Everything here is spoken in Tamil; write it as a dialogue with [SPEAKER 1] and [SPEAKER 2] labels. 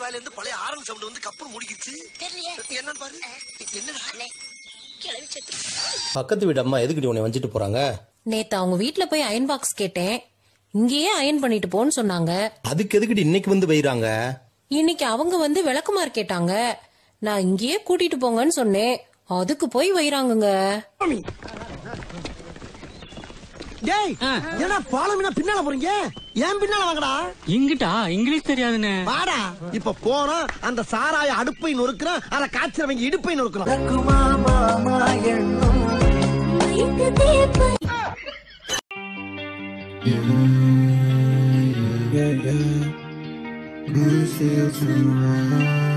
[SPEAKER 1] வாயில இருந்து பழைய ஆரன் சவுண்ட் வந்து கப்பல் முடிக்கிச்சு
[SPEAKER 2] தெரியலையே
[SPEAKER 1] என்னன்னு பாரு என்னடா
[SPEAKER 2] அண்ணே கிளவி செத்து
[SPEAKER 3] பக்கத்து வீடு அம்மா எதுக்கிட்ட உன்னை வச்சுட்டு போறாங்க
[SPEAKER 4] நேத்து அவங்க வீட்ல போய் அயன் பாக்ஸ் கேட்டேன் இங்கேயே அயன் பண்ணிட்டு போன்னு சொன்னாங்க
[SPEAKER 3] அதுக்கு எதுக்கிட்டு இன்னைக்கு வந்து வைறாங்க
[SPEAKER 4] இன்னைக்கு அவங்க வந்து விளக்குமார் கேட்டாங்க நான் இங்கேயே கூட்டிட்டு போங்கன்னு சொன்னேன் அதுக்கு போய் வைறாங்கங்க
[SPEAKER 1] டேய் என்னடா பாலமினா பின்னால போறீங்க ஏன் பின்னால வாங்கடா
[SPEAKER 5] இங்கிட்டா இங்கிலீஷ் தெரியாதுன்னு
[SPEAKER 1] வாடா இப்ப போறோம் அந்த சாராய அடுப்பை நொறுக்குறோம் அத காய்ச்சறவங்க இடுப்பை நொறுக்குறோம்
[SPEAKER 6] Yeah, yeah. Really feel too right.